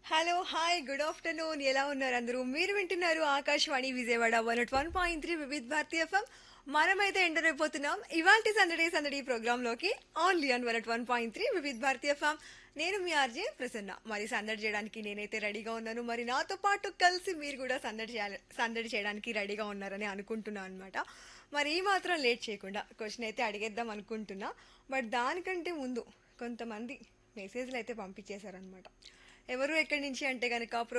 hello hi good afternoon ఎలా ఉన్నారు అందరూ మీరు వింటున్నారు Akashvani Vijayawada one at one point three Vividh Bharati FM మనమైతే ఎంటర్ అయిపోతున్నాం ఇవాంటి సందడి సందడి ప్రోగ్రాంలోకి only on one at one point three Vividh Bharati FM నేను మీ ఆర్జే ప్రసన్న మరి సందడి చేయడానికి నేనైతే రెడీగా ఉన్నాను మరి నాతో పాటు కలిసి మీరు కూడా సందడి చేయాలి సందడి చేయడానికి రెడీగా ఉన్నారని అనుకుంటున్నాను అనమాట మరి ఈ మాత్రం లేట్ చేయకుండా క్వశ్చన్ అయితే అడిగేద్దాం అనుకుంటున్నా బట్ దానికంటే ముందు కొంతమంది మెసేజ్లు అయితే పంపించేశారనమాట ఎవరు ఎక్కడి నుంచి అంటే కనుక